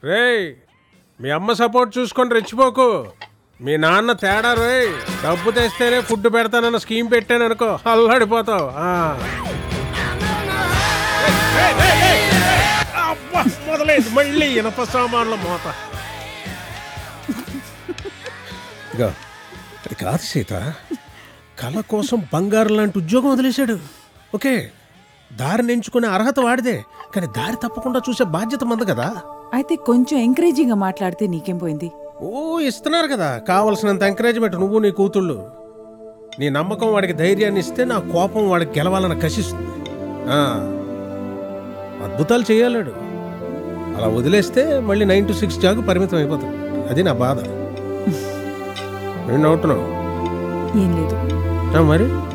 రేయ్ మీ అమ్మ సపోర్ట్ చూసుకొని రెచ్చిపోకు మీ నాన్న తేడా రేయ్ డబ్బు తెస్తేనే ఫుడ్ పెడతానన్న స్కీమ్ పెట్టాను అనుకో అల్లాడిపోతావు ఆ. ఏయ్, ఏయ్, ఏయ్, ఏయ్! అబ్బా, మొదలైంది మళ్ళీ ఇనప సామాన్ల మోత ఇగో అది కాదు సీత కళ కోసం బంగారం లాంటి ఉద్యోగం వదిలేశాడు ఓకే దారిని ఎంచుకునే అర్హత వాడిదే కానీ దారి తప్పకుండా చూసే బాధ్యత మంది కదా అయితే కొంచెం ఎంకరేజింగ్ గా మాట్లాడితే నీకేం పోయింది ఓ ఇస్తున్నారు కదా కావలసినంత ఎంకరేజ్మెంట్ నువ్వు నీ కూతుళ్ళు నీ నమ్మకం వాడికి ధైర్యాన్ని ఇస్తే నా కోపం వాడికి గెలవాలని కసిస్తుంది ఆ, అద్భుతాలు చేయలేడు అలా వదిలేస్తే మళ్ళీ నైన్ టు సిక్స్ జాగు పరిమితం అయిపోతుంది అది నా బాధ నేను అవుతున్నావు ఏం లేదు మరి